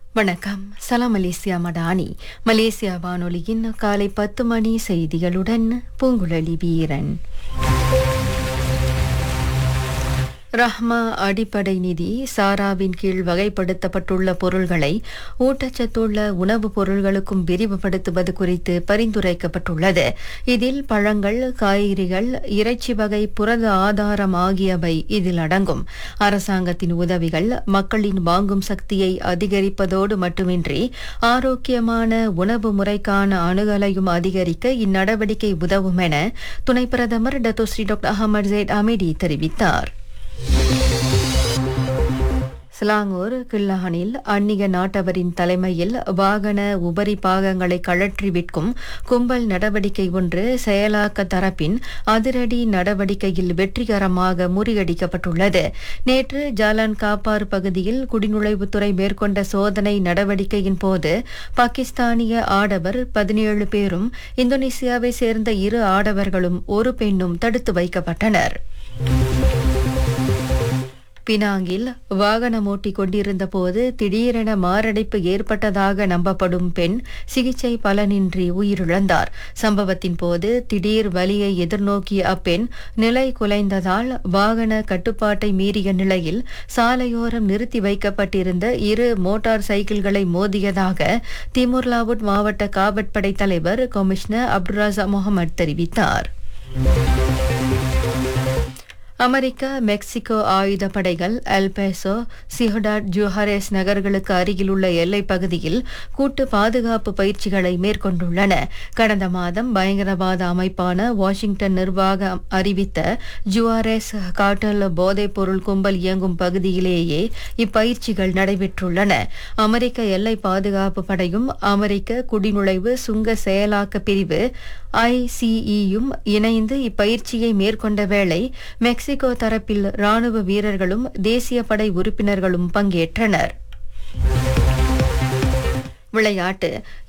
வணக்கம் சலாம் Malaysia Madani Malaysia வானொலியின் காலை பத்து மணி செய்திகளுடன் பூங்குழலி வீரன் ரஹ்மா அடிப்படை நிதி சாராவின் கீழ் வகைப்படுத்தப்பட்டுள்ள பொருள்களை ஊட்டச்சத்துள்ள உணவுப் பொருள்களுக்கும் விரிவுபடுத்துவது குறித்து பரிந்துரைக்கப்பட்டுள்ளது இதில் பழங்கள் காய்கறிகள் இறைச்சி வகை புரத ஆதாரம் ஆகியவை இதில் அடங்கும் அரசாங்கத்தின் உதவிகள் மக்களின் வாங்கும் சக்தியை அதிகரிப்பதோடு மட்டுமின்றி ஆரோக்கியமான உணவு முறைக்கான அணுகலையும் அதிகரிக்க இந்நடவடிக்கை உதவும் என துணை பிரதமர் Datuk Seri doctor Ahmad Zahid Hamidi தெரிவித்தார் சிலாங்கூர் கில்லானில் அந்நிய நாட்டவரின் தலைமையில் வாகன உபரி பாகங்களை கழற்றி விற்கும் கும்பல் நடவடிக்கை ஒன்று செயலாக்க தரப்பின் அதிரடி நடவடிக்கையில் வெற்றிகரமாக முறியடிக்கப்பட்டுள்ளது நேற்று ஜாலான் காப்பார் பகுதியில் குடிநுழைவுத்துறை மேற்கொண்ட சோதனை நடவடிக்கையின் போது பாகிஸ்தானிய ஆடவர் பதினேழு பேரும் இந்தோனேசியாவை சேர்ந்த இரு ஆடவர்களும் ஒரு பெண்ணும் தடுத்து வைக்கப்பட்டனர் பினாங்கில் வாகனம் ஓட்டிக் கொண்டிருந்த போது திடீரென மாரடைப்பு ஏற்பட்டதாக நம்பப்படும் பெண் சிகிச்சை பலனின்றி உயிரிழந்தார் சம்பவத்தின் போது திடீர் வலியை எதிர்நோக்கிய அப்பெண் நிலை குலைந்ததால் வாகன கட்டுப்பாட்டை மீறிய நிலையில் சாலையோரம் நிறுத்தி வைக்கப்பட்டிருந்த இரு மோட்டார் சைக்கிள்களை மோதியதாக திமுர்லாவுட் மாவட்ட காவற்படை தலைவர் கமிஷனர் அப்துராசா முகமது தெரிவித்தார் அமெரிக்கா மெக்சிகோ ஆயுத படைகள் எல்பேசோ சிஹடாட் ஜுஹாரேஸ் நகர்களுக்கு அருகிலுள்ள எல்லைப் பகுதியில் கூட்டு பாதுகாப்பு பயிற்சிகளை மேற்கொண்டுள்ளன கடந்த மாதம் பயங்கரவாத அமைப்பான வாஷிங்டன் நிர்வாகம் அறிவித்த ஜுவாரேஸ் காட்டல் போதைப் பொருள் கும்பல் இயங்கும் பகுதியிலேயே இப்பயிற்சிகள் நடைபெற்றுள்ளன அமெரிக்க எல்லை பாதுகாப்பு படையும் அமெரிக்க குடிநுழைவு சுங்க செயலாக்க பிரிவு ஐசிஇயும் இணைந்து இப்பயிற்சியை மேற்கொண்ட வேளை மெக்சிகோ தரப்பில் ராணுவ வீரர்களும் தேசிய படை உறுப்பினர்களும் பங்கேற்றனர் விளையாட்டு